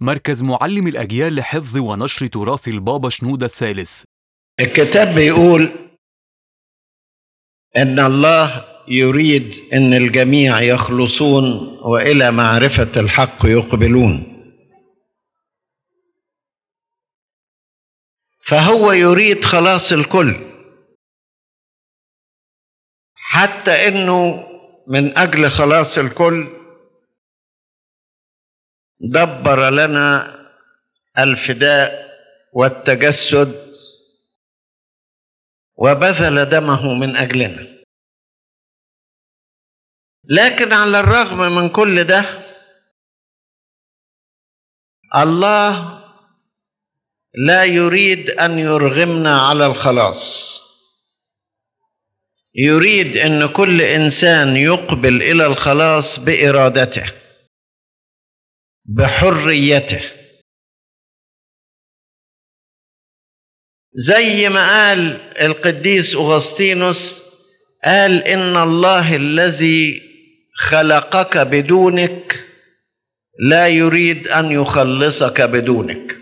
مركز معلم الأجيال لحفظ ونشر تراث البابا شنودة الثالث الكتاب بيقول ان الله يريد ان الجميع يخلصون والى معرفه الحق يقبلون فهو يريد خلاص الكل حتى انه من اجل خلاص الكل دبر لنا الفداء والتجسد وبذل دمه من اجلنا لكن على الرغم من كل ده الله لا يريد ان يرغمنا على الخلاص يريد ان كل انسان يقبل الى الخلاص بارادته بحريته زي ما قال القديس اغسطينوس قال ان الله الذي خلقك بدونك لا يريد ان يخلصك بدونك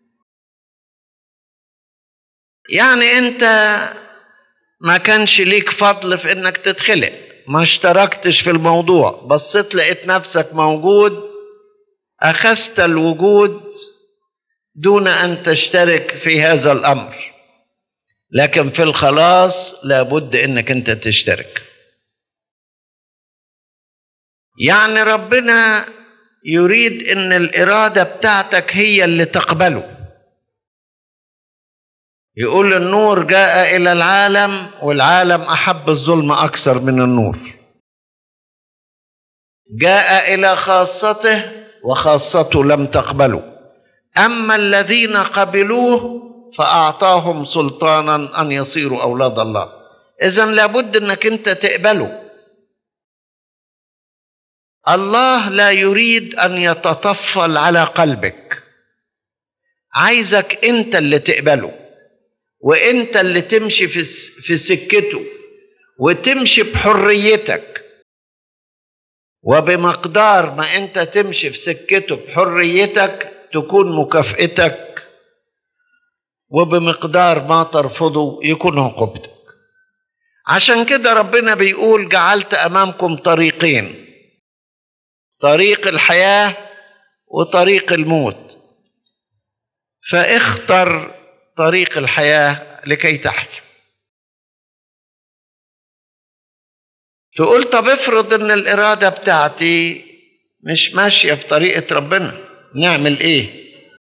يعني انت ما كانش ليك فضل في انك تتخلق ما اشتركتش في الموضوع بصيت لقيت نفسك موجود اخذت الوجود دون ان تشترك في هذا الامر لكن في الخلاص لابد انك انت تشترك يعني ربنا يريد ان الاراده بتاعتك هي اللي تقبله يقول النور جاء الى العالم والعالم احب الظلم اكثر من النور جاء الى خاصته وخاصته لم تقبله اما الذين قبلوه فاعطاهم سلطانا ان يصيروا اولاد الله اذا لابد انك انت تقبله الله لا يريد ان يتطفل على قلبك عايزك انت اللي تقبله وانت اللي تمشي في في سكته وتمشي بحريتك وبمقدار ما انت تمشي في سكته بحريتك تكون مكافئتك وبمقدار ما ترفضه يكون عقوبتك عشان كده ربنا بيقول جعلت امامكم طريقين طريق الحياه وطريق الموت فاختر طريق الحياه لكي تحيا تقول طب افرض ان الاراده بتاعتي مش ماشيه في طريقه ربنا نعمل ايه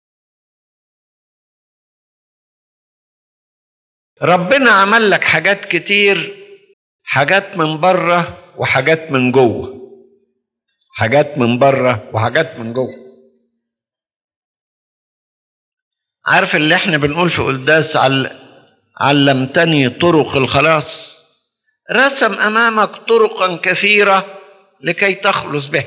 ربنا عمل لك حاجات كتير حاجات من بره وحاجات من جوه حاجات من بره وحاجات من جوه عارف اللي احنا بنقول في قداس عل... علمتني طرق الخلاص رسم امامك طرقا كثيره لكي تخلص بها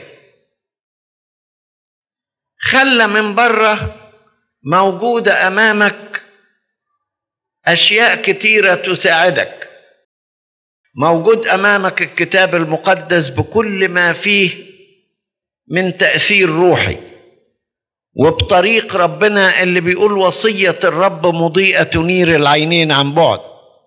خلى من بره موجوده امامك اشياء كثيره تساعدك موجود امامك الكتاب المقدس بكل ما فيه من تاثير روحي وبطريق ربنا اللي بيقول وصيه الرب مضيئه تنير العينين عن بعد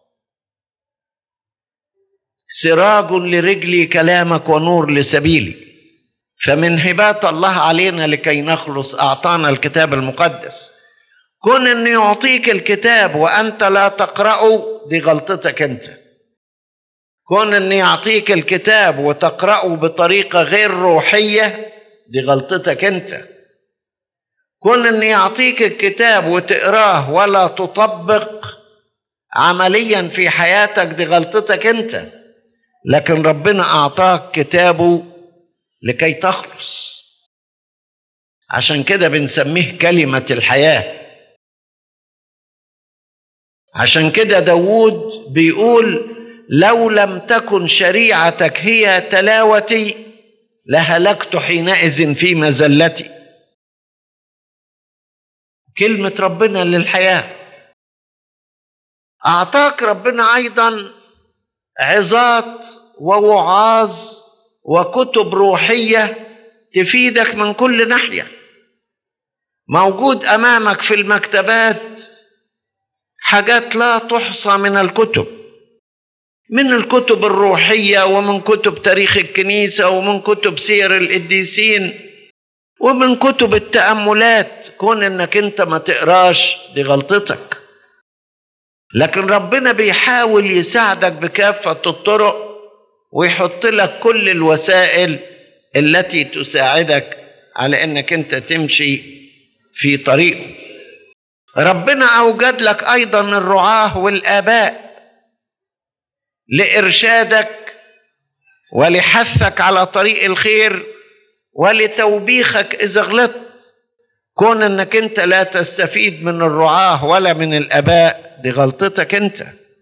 سراج لرجلي كلامك ونور لسبيلي فمن هبات الله علينا لكي نخلص اعطانا الكتاب المقدس كون انه يعطيك الكتاب وانت لا تقراه دي غلطتك انت كون انه يعطيك الكتاب وتقراه بطريقه غير روحيه دي غلطتك انت كون انه يعطيك الكتاب وتقراه ولا تطبق عمليا في حياتك دي غلطتك انت لكن ربنا اعطاك كتابه لكي تخلص عشان كده بنسميه كلمه الحياه عشان كده داوود بيقول لو لم تكن شريعتك هي تلاوتي لهلكت حينئذ في مزلتي كلمة ربنا للحياة أعطاك ربنا أيضا عظات ووعاظ وكتب روحية تفيدك من كل ناحية موجود امامك في المكتبات حاجات لا تحصى من الكتب من الكتب الروحيه ومن كتب تاريخ الكنيسه ومن كتب سير القديسين ومن كتب التاملات كون انك انت ما تقراش دي غلطتك لكن ربنا بيحاول يساعدك بكافه الطرق ويحط لك كل الوسائل التي تساعدك على انك انت تمشي في طريقه ربنا اوجد لك ايضا الرعاه والاباء لارشادك ولحثك على طريق الخير ولتوبيخك اذا غلطت كون انك انت لا تستفيد من الرعاه ولا من الاباء دي غلطتك انت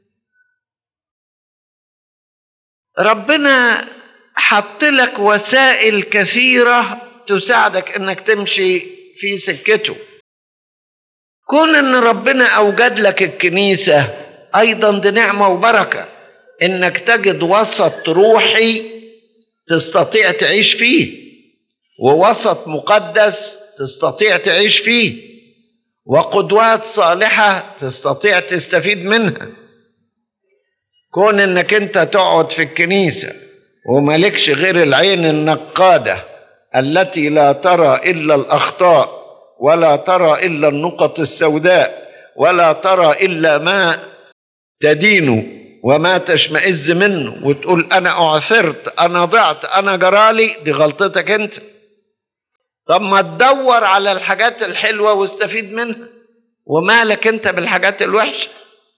ربنا حط لك وسائل كثيره تساعدك انك تمشي في سكته كون ان ربنا اوجد لك الكنيسه ايضا دي نعمه وبركه انك تجد وسط روحي تستطيع تعيش فيه ووسط مقدس تستطيع تعيش فيه وقدوات صالحه تستطيع تستفيد منها كون انك انت تقعد في الكنيسه وملكش غير العين النقاده التي لا ترى الا الاخطاء ولا ترى الا النقط السوداء ولا ترى الا ما تدين وما تشمئز منه وتقول انا اعثرت انا ضعت انا جرالي دي غلطتك انت طب ما تدور على الحاجات الحلوه واستفيد منها ومالك انت بالحاجات الوحشه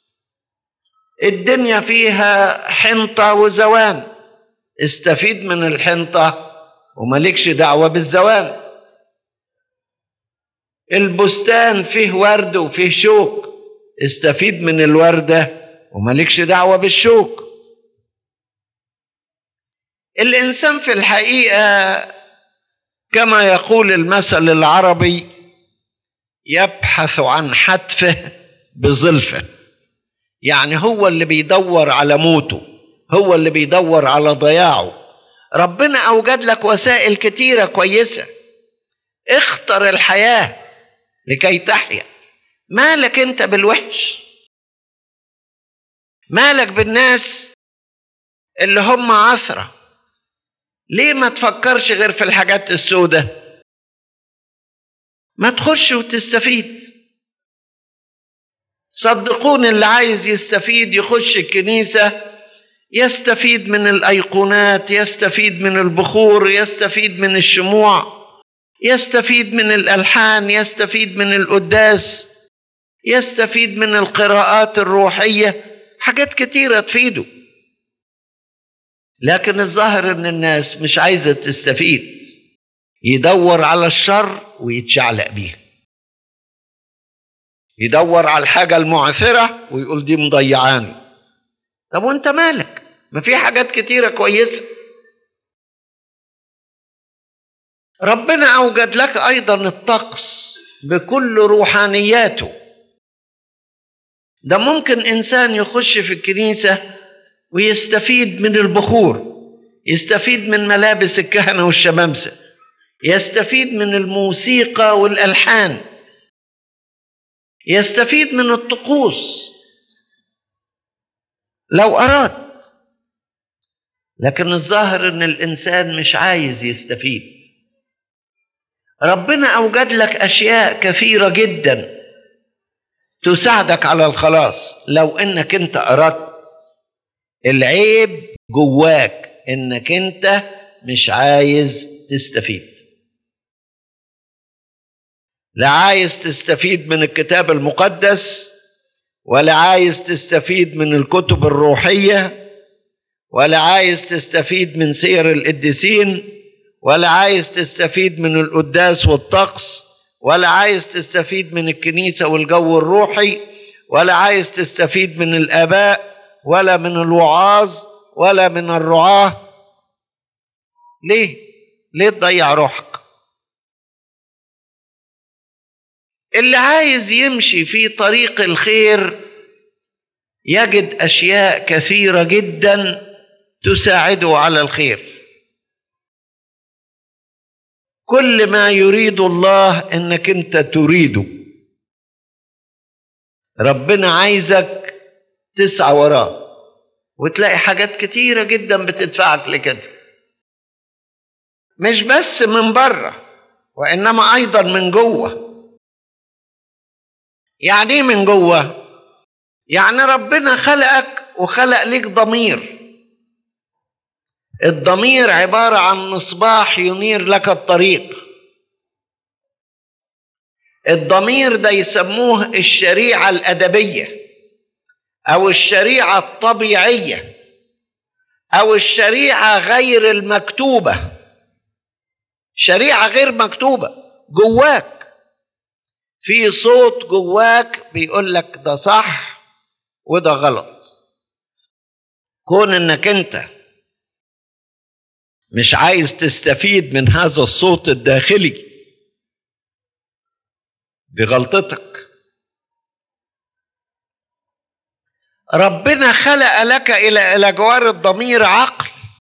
الدنيا فيها حنطه وزوان استفيد من الحنطه ومالكش دعوه بالزوان البستان فيه ورد وفيه شوك استفيد من الورده ومالكش دعوه بالشوك الانسان في الحقيقه كما يقول المثل العربي يبحث عن حتفه بظلفه يعني هو اللي بيدور على موته هو اللي بيدور على ضياعه ربنا اوجد لك وسائل كتيره كويسه اختر الحياه لكي تحيا مالك انت بالوحش مالك بالناس اللي هم عثره ليه ما تفكرش غير في الحاجات السودة ما تخش وتستفيد صدقوني اللي عايز يستفيد يخش الكنيسة يستفيد من الأيقونات يستفيد من البخور يستفيد من الشموع يستفيد من الألحان يستفيد من القداس يستفيد من القراءات الروحية حاجات كتيرة تفيده لكن الظاهر ان الناس مش عايزه تستفيد يدور على الشر ويتشعلق بيه يدور على الحاجه المعثره ويقول دي مضيعاني طب وانت مالك ما في حاجات كتيره كويسه ربنا اوجد لك ايضا الطقس بكل روحانياته ده ممكن انسان يخش في الكنيسه ويستفيد من البخور يستفيد من ملابس الكهنه والشمامسه يستفيد من الموسيقى والالحان يستفيد من الطقوس لو اراد لكن الظاهر ان الانسان مش عايز يستفيد ربنا اوجد لك اشياء كثيره جدا تساعدك على الخلاص لو انك انت اردت العيب جواك انك انت مش عايز تستفيد لا عايز تستفيد من الكتاب المقدس ولا عايز تستفيد من الكتب الروحيه ولا عايز تستفيد من سير القديسين ولا عايز تستفيد من القداس والطقس ولا عايز تستفيد من الكنيسه والجو الروحي ولا عايز تستفيد من الاباء ولا من الوعاظ ولا من الرعاه ليه ليه تضيع روحك اللي عايز يمشي في طريق الخير يجد اشياء كثيره جدا تساعده على الخير كل ما يريد الله انك انت تريده ربنا عايزك تسعى وراه وتلاقي حاجات كتيره جدا بتدفعك لكده مش بس من بره وانما ايضا من جوه يعني ايه من جوه يعني ربنا خلقك وخلق ليك ضمير الضمير عباره عن مصباح ينير لك الطريق الضمير ده يسموه الشريعه الادبيه او الشريعه الطبيعيه او الشريعه غير المكتوبه شريعه غير مكتوبه جواك في صوت جواك بيقول لك ده صح وده غلط كون انك انت مش عايز تستفيد من هذا الصوت الداخلي دي غلطتك ربنا خلق لك الى الى جوار الضمير عقل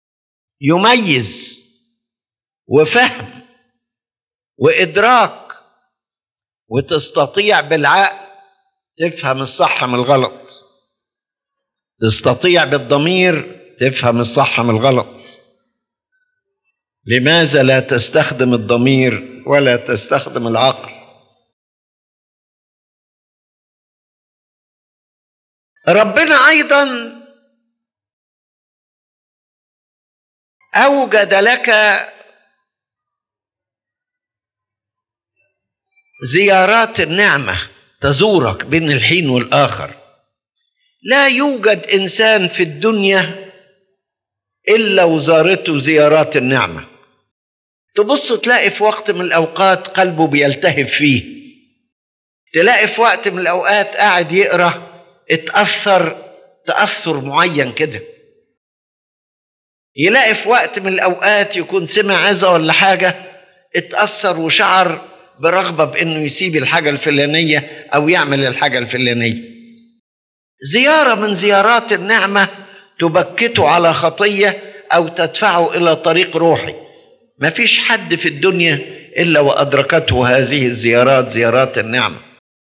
يميز وفهم وادراك وتستطيع بالعقل تفهم الصح من الغلط تستطيع بالضمير تفهم الصح من الغلط لماذا لا تستخدم الضمير ولا تستخدم العقل ربنا ايضا اوجد لك زيارات النعمه تزورك بين الحين والاخر لا يوجد انسان في الدنيا الا وزارته زيارات النعمه تبص تلاقي في وقت من الاوقات قلبه بيلتهب فيه تلاقي في وقت من الاوقات قاعد يقرا اتاثر تاثر معين كده يلاقي في وقت من الاوقات يكون سمع عظه ولا حاجه اتاثر وشعر برغبه بانه يسيب الحاجه الفلانيه او يعمل الحاجه الفلانيه زياره من زيارات النعمه تبكته على خطيه او تدفعه الى طريق روحي ما فيش حد في الدنيا الا وادركته هذه الزيارات زيارات النعمه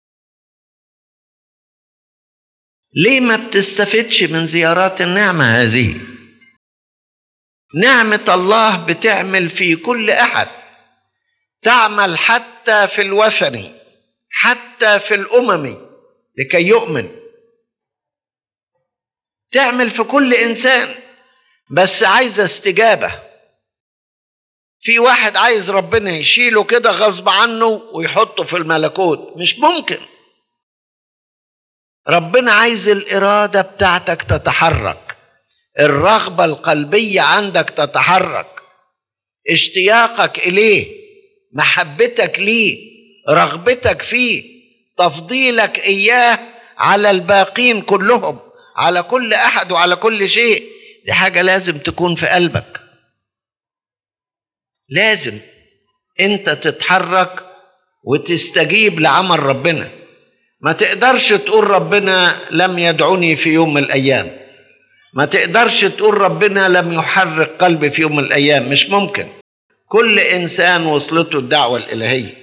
ليه ما بتستفدش من زيارات النعمه هذه نعمه الله بتعمل في كل احد تعمل حتى في الوثني حتى في الاممي لكي يؤمن تعمل في كل انسان بس عايزه استجابه في واحد عايز ربنا يشيله كده غصب عنه ويحطه في الملكوت مش ممكن ربنا عايز الاراده بتاعتك تتحرك الرغبه القلبيه عندك تتحرك اشتياقك اليه محبتك ليه رغبتك فيه تفضيلك اياه على الباقين كلهم على كل احد وعلى كل شيء دي حاجه لازم تكون في قلبك لازم انت تتحرك وتستجيب لعمل ربنا ما تقدرش تقول ربنا لم يدعني في يوم من الايام ما تقدرش تقول ربنا لم يحرك قلبي في يوم من الايام مش ممكن كل انسان وصلته الدعوه الالهيه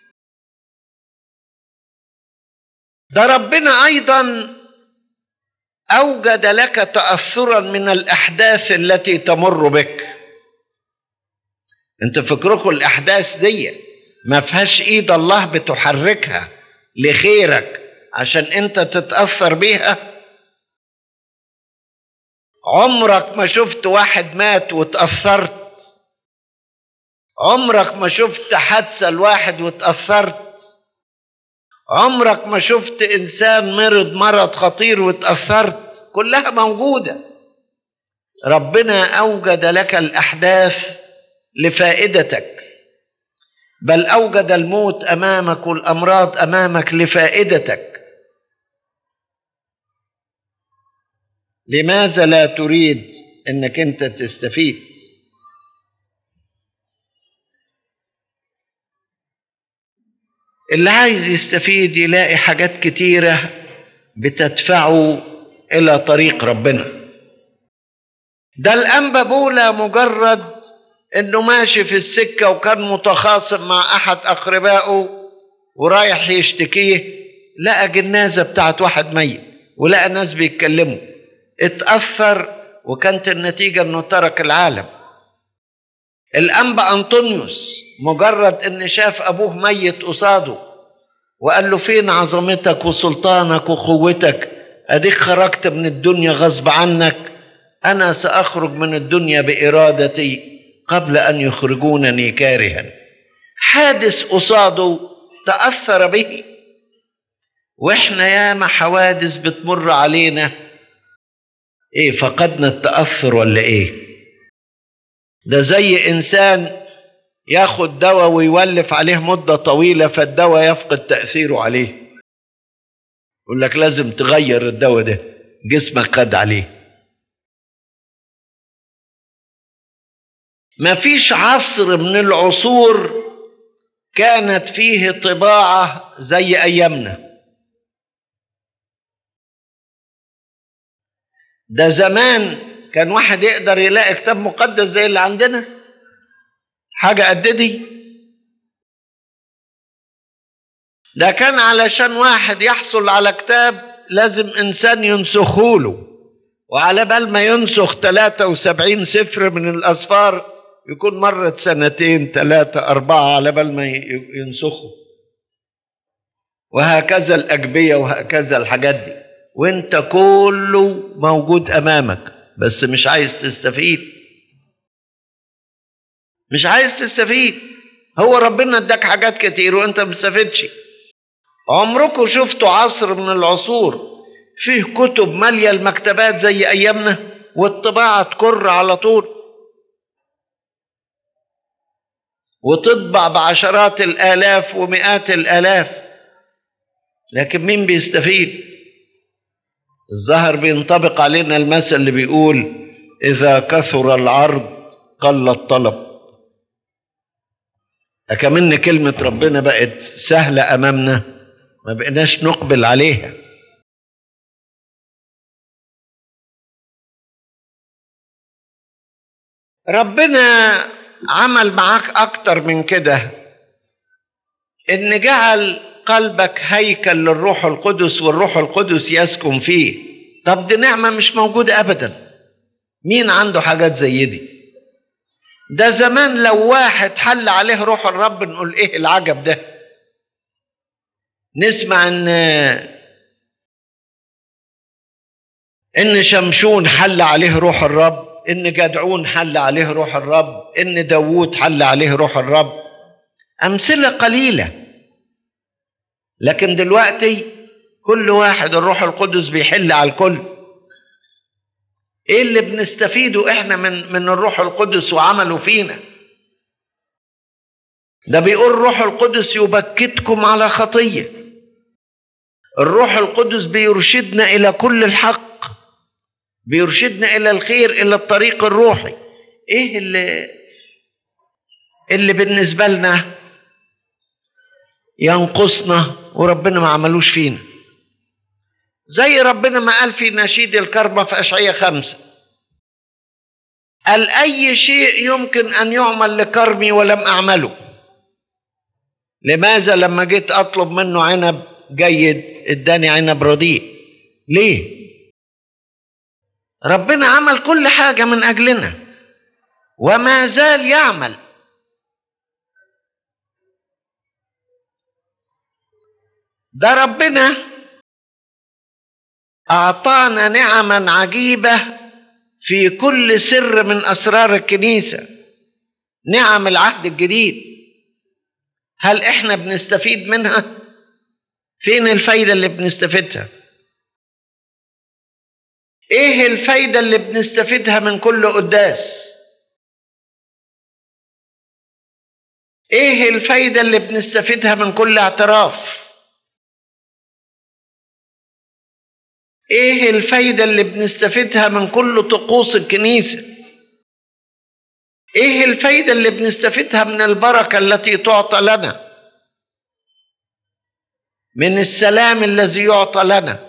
ده ربنا ايضا اوجد لك تاثرا من الاحداث التي تمر بك انت فكركم الاحداث دي ما فيهاش ايد الله بتحركها لخيرك عشان انت تتاثر بيها عمرك ما شفت واحد مات وتاثرت عمرك ما شفت حادثه لواحد وتاثرت عمرك ما شفت انسان مرض مرض خطير وتاثرت كلها موجوده ربنا اوجد لك الاحداث لفائدتك بل اوجد الموت امامك والامراض امامك لفائدتك لماذا لا تريد انك انت تستفيد اللي عايز يستفيد يلاقي حاجات كتيره بتدفعه الى طريق ربنا ده الانبا بولا مجرد انه ماشي في السكة وكان متخاصم مع احد اقربائه ورايح يشتكيه لقى جنازة بتاعت واحد ميت ولقى ناس بيتكلموا اتأثر وكانت النتيجة انه ترك العالم الأنبا أنطونيوس مجرد ان شاف ابوه ميت قصاده وقال له فين عظمتك وسلطانك وقوتك اديك خرجت من الدنيا غصب عنك انا ساخرج من الدنيا بارادتي قبل ان يخرجونني كارها حادث قصاده تاثر به واحنا ياما حوادث بتمر علينا ايه فقدنا التاثر ولا ايه ده زي انسان ياخد دواء ويولف عليه مده طويله فالدواء يفقد تاثيره عليه يقول لك لازم تغير الدواء ده جسمك خد عليه ما فيش عصر من العصور كانت فيه طباعة زي أيامنا ده زمان كان واحد يقدر يلاقي كتاب مقدس زي اللي عندنا حاجة قد دي ده كان علشان واحد يحصل على كتاب لازم إنسان ينسخوله وعلى بال ما ينسخ 73 سفر من الأسفار يكون مرت سنتين ثلاثة أربعة على بال ما ينسخوا وهكذا الأجبية وهكذا الحاجات دي وانت كله موجود أمامك بس مش عايز تستفيد مش عايز تستفيد هو ربنا اداك حاجات كتير وانت ما بتستفدش عمركم شفتوا عصر من العصور فيه كتب ماليه المكتبات زي ايامنا والطباعه تكر على طول وتطبع بعشرات الالاف ومئات الالاف لكن مين بيستفيد الظهر بينطبق علينا المثل اللي بيقول اذا كثر العرض قل الطلب أكمن كلمة ربنا بقت سهلة أمامنا ما بقناش نقبل عليها ربنا عمل معاك أكتر من كده إن جعل قلبك هيكل للروح القدس والروح القدس يسكن فيه طب دي نعمة مش موجودة أبدا مين عنده حاجات زي دي ده زمان لو واحد حل عليه روح الرب نقول ايه العجب ده نسمع ان ان شمشون حل عليه روح الرب ان جدعون حل عليه روح الرب ان داوود حل عليه روح الرب امثله قليله لكن دلوقتي كل واحد الروح القدس بيحل على الكل ايه اللي بنستفيده احنا من من الروح القدس وعمله فينا ده بيقول الروح القدس يبكتكم على خطيه الروح القدس بيرشدنا الى كل الحق بيرشدنا الى الخير الى الطريق الروحي ايه اللي اللي بالنسبه لنا ينقصنا وربنا ما عملوش فينا زي ربنا ما قال في نشيد الكرمة في أشعية خمسة قال أي شيء يمكن أن يعمل لكرمي ولم أعمله لماذا لما جيت أطلب منه عنب جيد اداني عنب رديء ليه ربنا عمل كل حاجة من أجلنا وما زال يعمل ده ربنا أعطانا نعما عجيبة في كل سر من أسرار الكنيسة نعم العهد الجديد هل إحنا بنستفيد منها؟ فين الفايدة اللي بنستفيدها؟ إيه الفايدة اللي بنستفيدها من كل قداس؟ إيه الفايدة اللي بنستفيدها من كل اعتراف؟ ايه الفايدة اللي بنستفيدها من كل طقوس الكنيسة ايه الفايدة اللي بنستفيدها من البركة التي تعطى لنا من السلام الذي يعطى لنا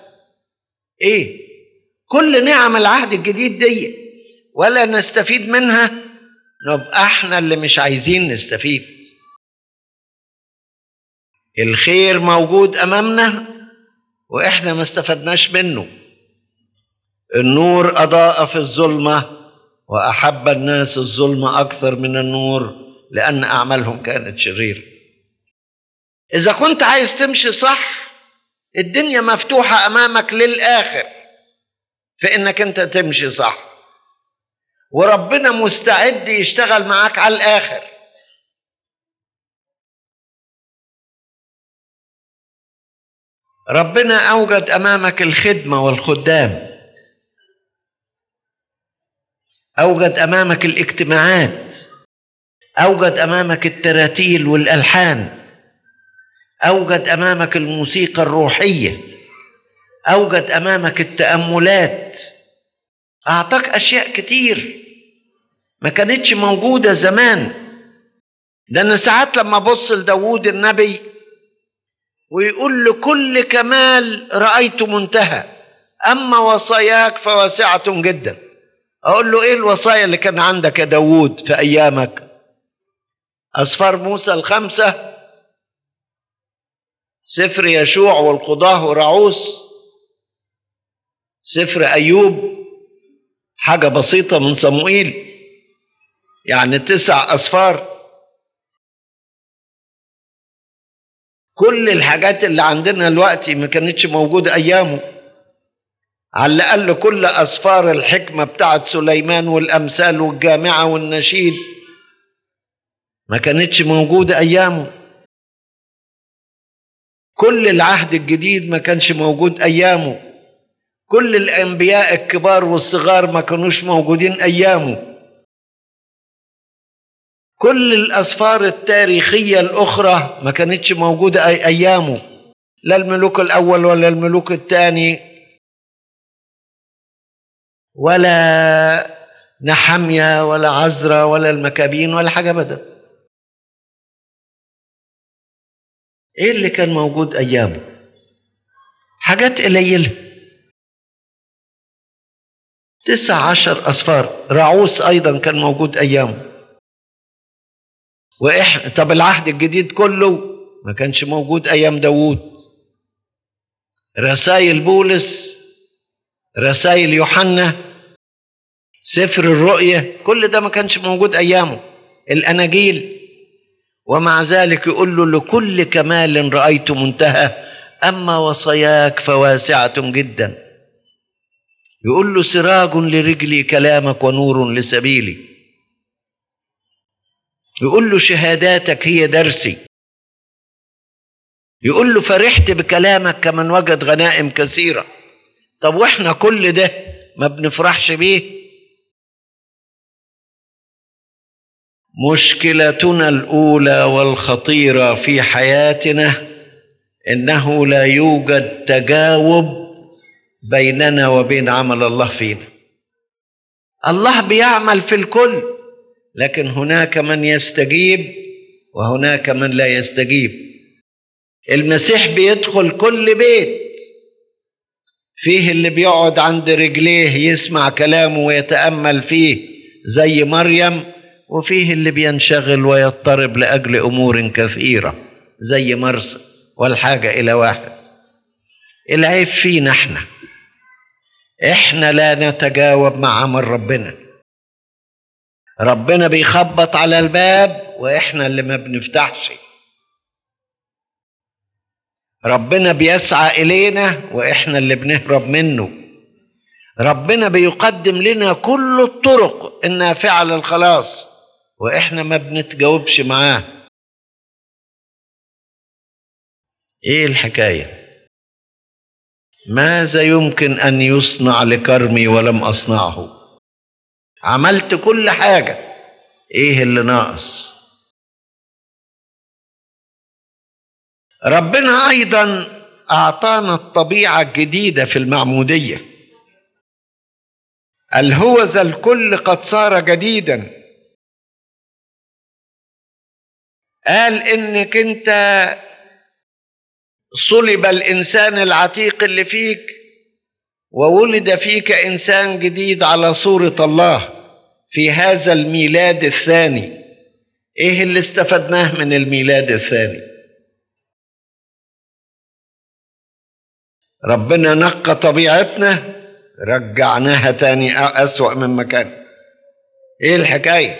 ايه كل نعم العهد الجديد دي ولا نستفيد منها نبقى احنا اللي مش عايزين نستفيد الخير موجود امامنا واحنا ما استفدناش منه النور اضاء في الظلمه واحب الناس الظلمه اكثر من النور لان اعمالهم كانت شريره اذا كنت عايز تمشي صح الدنيا مفتوحه امامك للاخر في انك انت تمشي صح وربنا مستعد يشتغل معاك على الاخر ربنا اوجد امامك الخدمه والخدام اوجد امامك الاجتماعات اوجد امامك التراتيل والالحان اوجد امامك الموسيقى الروحيه اوجد امامك التاملات اعطاك اشياء كتير ما كانتش موجوده زمان ده انا ساعات لما ابص لداوود النبي ويقول لكل كمال رايت منتهى اما وصاياك فواسعه جدا اقول له ايه الوصايا اللي كان عندك يا داوود في ايامك اسفار موسى الخمسه سفر يشوع والقضاه ورعوس سفر ايوب حاجه بسيطه من صموئيل يعني تسع اسفار كل الحاجات اللي عندنا دلوقتي ما كانتش موجوده ايامه على الاقل كل اسفار الحكمه بتاعت سليمان والامثال والجامعه والنشيد ما كانتش موجوده ايامه كل العهد الجديد ما كانش موجود ايامه كل الانبياء الكبار والصغار ما كانوش موجودين ايامه كل الاسفار التاريخيه الاخرى ما كانتش موجوده أي ايامه لا الملوك الاول ولا الملوك الثاني ولا نحمية ولا عزرة ولا المكابين ولا حاجة أبدا إيه اللي كان موجود أيامه حاجات قليلة تسع عشر أصفار رعوس أيضا كان موجود أيامه وإحنا طب العهد الجديد كله ما كانش موجود أيام داوود رسائل بولس رسائل يوحنا سفر الرؤية كل ده ما كانش موجود أيامه الأناجيل ومع ذلك يقول له لكل كمال رأيت منتهى أما وصاياك فواسعة جدا يقول له سراج لرجلي كلامك ونور لسبيلي يقول له شهاداتك هي درسي يقول له فرحت بكلامك كمن وجد غنائم كثيره طب واحنا كل ده ما بنفرحش بيه مشكلتنا الاولى والخطيره في حياتنا انه لا يوجد تجاوب بيننا وبين عمل الله فينا الله بيعمل في الكل لكن هناك من يستجيب وهناك من لا يستجيب المسيح بيدخل كل بيت فيه اللي بيقعد عند رجليه يسمع كلامه ويتامل فيه زي مريم وفيه اللي بينشغل ويضطرب لاجل امور كثيره زي مرسى والحاجه الى واحد العيب فينا احنا احنا لا نتجاوب مع عمل ربنا ربنا بيخبط على الباب واحنا اللي ما بنفتحش ربنا بيسعى الينا واحنا اللي بنهرب منه ربنا بيقدم لنا كل الطرق النافعه للخلاص واحنا ما بنتجاوبش معاه ايه الحكايه ماذا يمكن ان يصنع لكرمي ولم اصنعه عملت كل حاجه ايه اللي ناقص ربنا ايضا اعطانا الطبيعه الجديده في المعموديه الهوذا الكل قد صار جديدا قال انك انت صلب الانسان العتيق اللي فيك وولد فيك انسان جديد على صوره الله في هذا الميلاد الثاني ايه اللي استفدناه من الميلاد الثاني ربنا نقى طبيعتنا رجعناها تاني أسوأ من مكان ايه الحكايه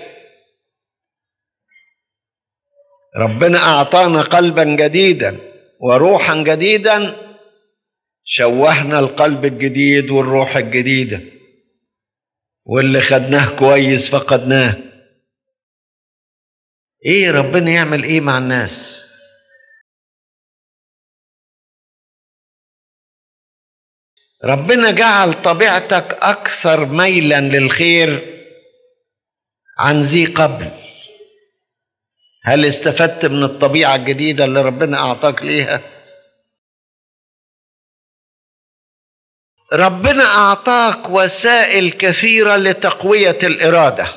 ربنا اعطانا قلبا جديدا وروحا جديدا شوهنا القلب الجديد والروح الجديده واللي خدناه كويس فقدناه ايه ربنا يعمل ايه مع الناس ربنا جعل طبيعتك اكثر ميلا للخير عن ذي قبل هل استفدت من الطبيعه الجديده اللي ربنا اعطاك ليها ربنا اعطاك وسائل كثيره لتقويه الاراده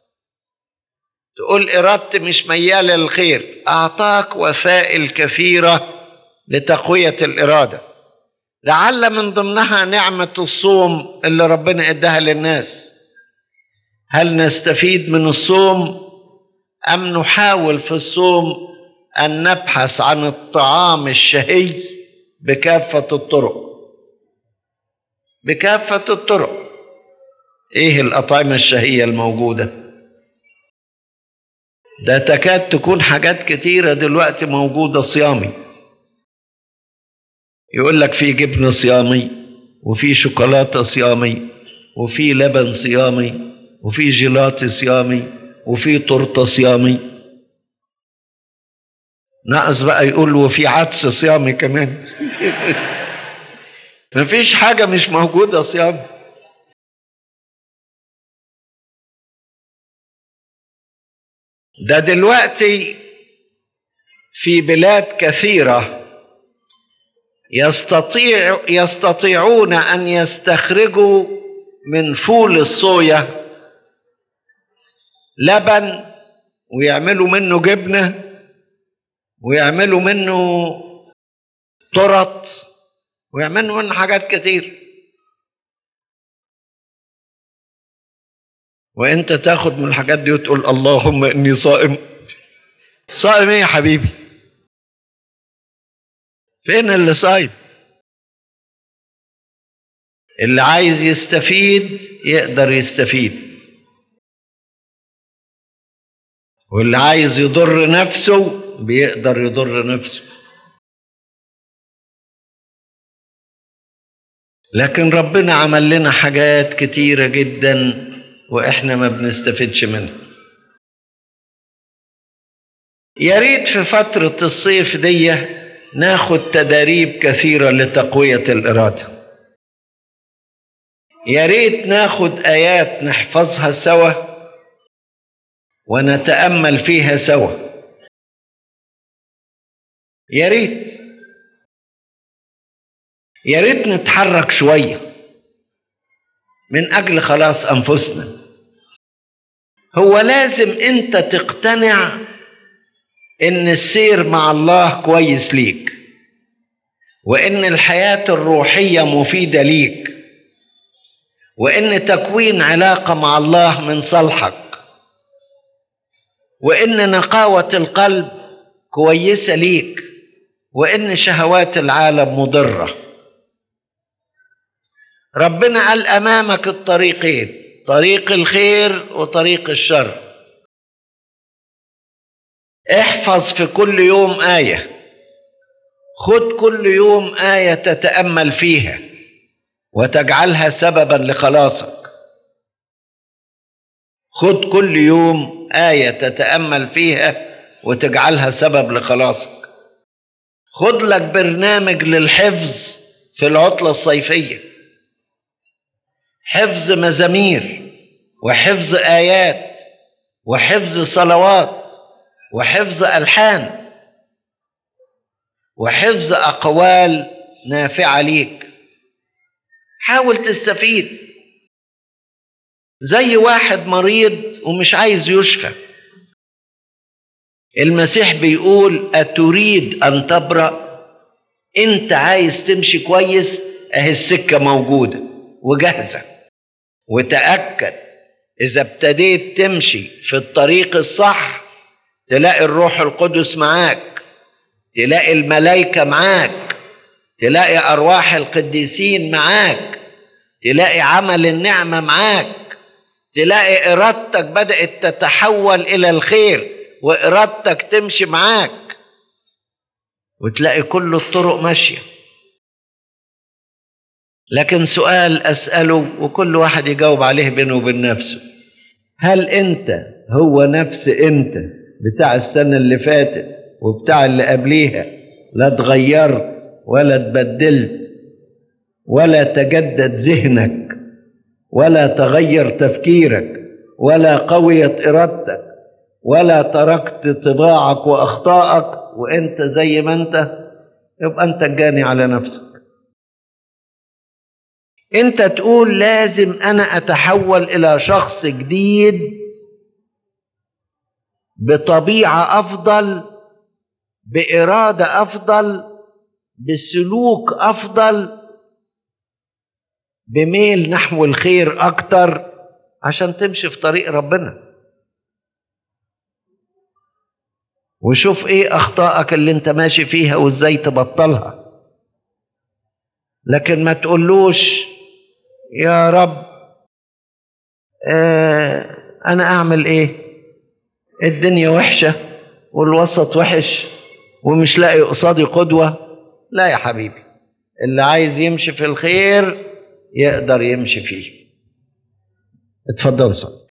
تقول ارادتي مش مياله للخير اعطاك وسائل كثيره لتقويه الاراده لعل من ضمنها نعمه الصوم اللي ربنا اداها للناس هل نستفيد من الصوم ام نحاول في الصوم ان نبحث عن الطعام الشهي بكافه الطرق بكافه الطرق ايه الاطعمه الشهيه الموجوده ده تكاد تكون حاجات كتيره دلوقتي موجوده صيامي يقول لك في جبن صيامي وفي شوكولاته صيامي وفي لبن صيامي وفي جيلاتي صيامي وفي تورته صيامي ناقص بقى يقول وفي عدس صيامي كمان مفيش حاجة مش موجودة صيام ده دلوقتي في بلاد كثيرة يستطيع يستطيعون أن يستخرجوا من فول الصويا لبن ويعملوا منه جبنة ويعملوا منه طرط ويعملوا منه حاجات كتير وانت تاخد من الحاجات دي وتقول اللهم اني صائم صائم ايه يا حبيبي فين اللي صايم اللي عايز يستفيد يقدر يستفيد واللي عايز يضر نفسه بيقدر يضر نفسه لكن ربنا عمل لنا حاجات كتيرة جدا واحنا ما بنستفدش منها يا ريت في فترة الصيف دي ناخد تداريب كثيرة لتقوية الإرادة يا ريت ناخد آيات نحفظها سوا ونتأمل فيها سوا يا ريت يا ريت نتحرك شوية من أجل خلاص أنفسنا هو لازم أنت تقتنع إن السير مع الله كويس ليك وإن الحياة الروحية مفيدة ليك وإن تكوين علاقة مع الله من صالحك وإن نقاوة القلب كويسة ليك وإن شهوات العالم مضرة ربنا قال أمامك الطريقين طريق الخير وطريق الشر احفظ في كل يوم آية خد كل يوم آية تتأمل فيها وتجعلها سببا لخلاصك خد كل يوم آية تتأمل فيها وتجعلها سبب لخلاصك خد لك برنامج للحفظ في العطلة الصيفية حفظ مزامير وحفظ آيات وحفظ صلوات وحفظ ألحان وحفظ أقوال نافعة ليك حاول تستفيد زي واحد مريض ومش عايز يشفى المسيح بيقول أتريد أن تبرأ أنت عايز تمشي كويس أهي السكة موجودة وجاهزة وتأكد اذا ابتديت تمشي في الطريق الصح تلاقي الروح القدس معاك تلاقي الملائكه معاك تلاقي ارواح القديسين معاك تلاقي عمل النعمه معاك تلاقي ارادتك بدات تتحول الى الخير وارادتك تمشي معاك وتلاقي كل الطرق ماشيه لكن سؤال اساله وكل واحد يجاوب عليه بينه وبين نفسه هل انت هو نفس انت بتاع السنه اللي فاتت وبتاع اللي قبليها لا اتغيرت ولا اتبدلت ولا تجدد ذهنك ولا تغير تفكيرك ولا قويت ارادتك ولا تركت طباعك واخطائك وانت زي ما انت يبقى انت الجاني على نفسك انت تقول لازم انا اتحول الى شخص جديد بطبيعه افضل باراده افضل بسلوك افضل بميل نحو الخير اكتر عشان تمشي في طريق ربنا وشوف ايه اخطائك اللي انت ماشي فيها وازاي تبطلها لكن ما تقولوش يا رب آه انا اعمل ايه الدنيا وحشه والوسط وحش ومش لاقي قصادي قدوه لا يا حبيبي اللي عايز يمشي في الخير يقدر يمشي فيه اتفضل صلي